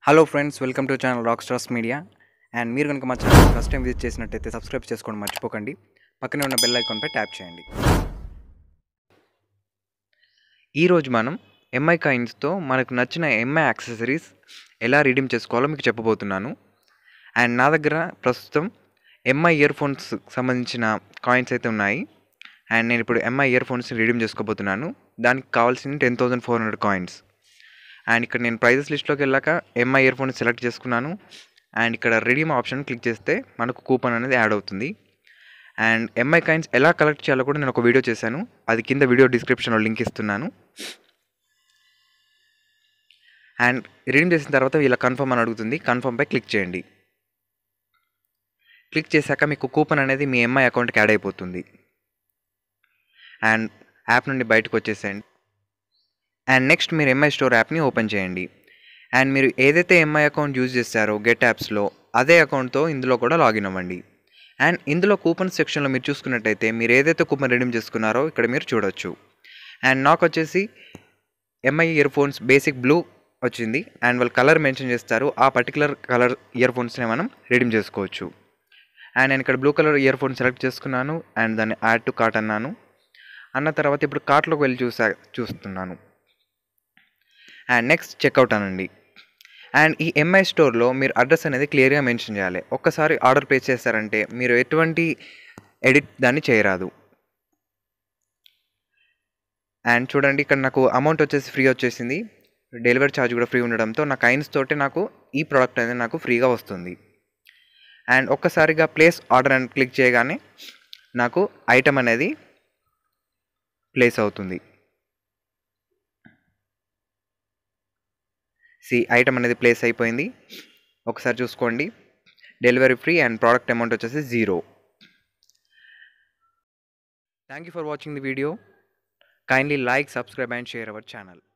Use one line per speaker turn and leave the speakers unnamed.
hello friends welcome to channel rock stars media and మీరు కనుక మా ఛానల్ ఫస్ట్ టైం విజిట్ చేసినట్టయితే subscribe చేసుకోండి మర్చిపోకండి పక్కనే ఉన్న బెల్ ఐకాన్పై ట్యాప్ చేయండి ఈరోజు మనం ఎంఐ కాయిన్స్తో మనకు నచ్చిన ఎంఐ యాక్సెసరీస్ ఎలా రీడీమ్ చేసుకోవాలో మీకు చెప్పబోతున్నాను అండ్ నా దగ్గర ప్రస్తుతం ఎంఐ ఇయర్ ఫోన్స్ సంబంధించిన కాయిన్స్ అయితే ఉన్నాయి అండ్ నేను ఇప్పుడు ఎంఐ ఇయర్ ఫోన్స్ని రీడీమ్ చేసుకోబోతున్నాను దానికి కావాల్సిన ten thousand four hundred coins and ఇక్కడ నేను ప్రైజెస్ లిస్ట్లోకి వెళ్ళాక ఎంఐ ఇయర్ ఫోన్ సెలెక్ట్ చేసుకున్నాను అండ్ ఇక్కడ రిడీమ్ ఆప్షన్ క్లిక్ చేస్తే మనకు కూపన్ అనేది యాడ్ అవుతుంది అండ్ ఎంఐ కాయిన్స్ ఎలా కలెక్ట్ చేయాలో కూడా నేను ఒక వీడియో చేశాను అది కింద వీడియో డిస్క్రిప్షన్లో లింక్ ఇస్తున్నాను అండ్ రీడీమ్ చేసిన తర్వాత ఇలా కన్ఫర్మ్ అని అడుగుతుంది కన్ఫర్మ్పై క్లిక్ చేయండి క్లిక్ చేశాక మీకు కూపన్ అనేది మీ ఎంఐ అకౌంట్కి యాడ్ అయిపోతుంది అండ్ యాప్ నుండి బయటకు వచ్చేసేయండి అండ్ నెక్స్ట్ మీరు ఎంఐ స్టోర్ యాప్ని ఓపెన్ చేయండి అండ్ మీరు ఏదైతే ఎంఐ అకౌంట్ యూజ్ చేస్తారో గెట్ యాప్స్లో అదే అకౌంట్తో ఇందులో కూడా లాగిన్ అవ్వండి అండ్ ఇందులో కూపన్ సెక్షన్లో మీరు చూసుకున్నట్టయితే మీరు ఏదైతే కూపన్ రిడీమ్ చేసుకున్నారో ఇక్కడ మీరు చూడొచ్చు అండ్ నాకు వచ్చేసి MI earphones basic blue వచ్చింది అండ్ వాళ్ళు కలర్ మెన్షన్ చేస్తారు ఆ పర్టికులర్ కలర్ ఇయర్ ఫోన్స్ని మనం రిడీమ్ చేసుకోవచ్చు అండ్ నేను ఇక్కడ blue colour earphone select చేసుకున్నాను అండ్ దాన్ని యాడ్ టు కార్ట్ అన్నాను అన్న తర్వాత ఇప్పుడు కార్ట్లోకి వెళ్ళి చూసా చూస్తున్నాను అండ్ నెక్స్ట్ చెక్అవుట్ అనండి అండ్ ఈ ఎంఐ స్టోర్లో మీరు అడ్రస్ అనేది క్లియర్గా మెన్షన్ చేయాలి ఒక్కసారి ఆర్డర్ ప్లేస్ చేస్తారంటే మీరు ఎటువంటి ఎడిట్ దాన్ని చేయరాదు అండ్ చూడండి ఇక్కడ నాకు అమౌంట్ వచ్చేసి ఫ్రీ వచ్చేసింది డెలివరీ ఛార్జ్ కూడా ఫ్రీ ఉండడంతో నా కైన్స్ తోటి నాకు ఈ ప్రోడక్ట్ అనేది నాకు ఫ్రీగా వస్తుంది అండ్ ఒక్కసారిగా ప్లేస్ ఆర్డర్ అని క్లిక్ చేయగానే నాకు ఐటమ్ అనేది ప్లేస్ అవుతుంది సి ఐటమ్ అనేది ప్లేస్ అయిపోయింది ఒకసారి చూసుకోండి delivery free and product amount వచ్చేసి zero thank you for watching the video kindly like subscribe and share our channel